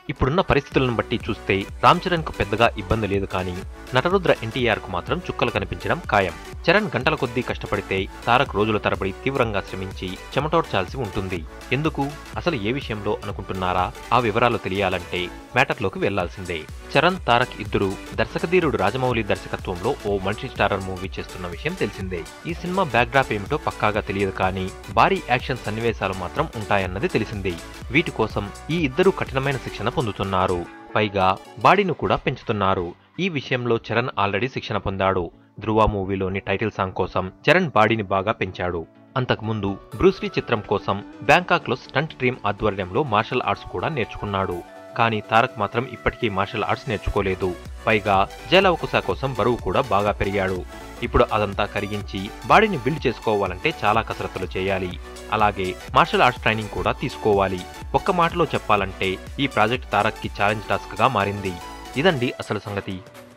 ఇప్పుడున్న పరిస్థితులను బట్టి చూస్తే రామ్ చరణ్ కు పెద్దగా ఇబ్బంది లేదు కానీ నటరుద్ర ఎన్టీఆర్ కు మాత్రం చుక్కలు కనిపించడం ఖాయం చరణ్ గంటల కొద్దీ కష్టపడితే తారక్ రోజుల తరబడి తీవ్రంగా శ్రమించి చెమటోడ్చాల్సి ఉంటుంది ఎందుకు అసలు ఏ విషయంలో అనుకుంటున్నారా ఆ వివరాలు తెలియాలంటే మ్యాటర్లోకి వెళ్లాల్సిందే చరణ్ తారక్ ఇద్దరు దర్శకధీరుడు రాజమౌళి దర్శకత్వంలో ఓ మల్టీ స్టారర్ మూవీ చేస్తున్న విషయం తెలిసిందే ఈ సినిమా బ్యాక్డ్రాప్ ఏమిటో పక్కాగా తెలియదు కానీ భారీ యాక్షన్ సన్నివేశాలు మాత్రం ఉంటాయన్నది తెలిసిందే వీటి కోసం ఈ ఇద్దరు కఠినమైన శిక్షణ పొందుతున్నారు పైగా బాడీని కూడా పెంచుతున్నారు ఈ విషయంలో చరణ్ ఆల్రెడీ శిక్షణ పొందాడు ధృవ మూవీలోని టైటిల్ సాంగ్ కోసం చరణ్ బాడీని బాగా పెంచాడు అంతకుముందు బ్రూస్లీ చిత్రం కోసం బ్యాంకాక్లో స్టంట్ టీమ్ ఆధ్వర్యంలో మార్షల్ ఆర్ట్స్ కూడా నేర్చుకున్నాడు కానీ తారక్ మాత్రం ఇప్పటికీ మార్షల్ ఆర్ట్స్ నేర్చుకోలేదు పైగా జలవకుశ కోసం బరువు కూడా బాగా పెరిగాడు ఇప్పుడు అదంతా కరిగించి బాడీని బిల్డ్ చేసుకోవాలంటే చాలా కసరత్తులు చేయాలి అలాగే మార్షల్ ఆర్ట్స్ ట్రైనింగ్ కూడా తీసుకోవాలి ఒక్క మాటలో చెప్పాలంటే ఈ ప్రాజెక్ట్ తారక్కి ఛాలెంజ్ టాస్క్గా మారింది ఇదండి అసలు సంగతి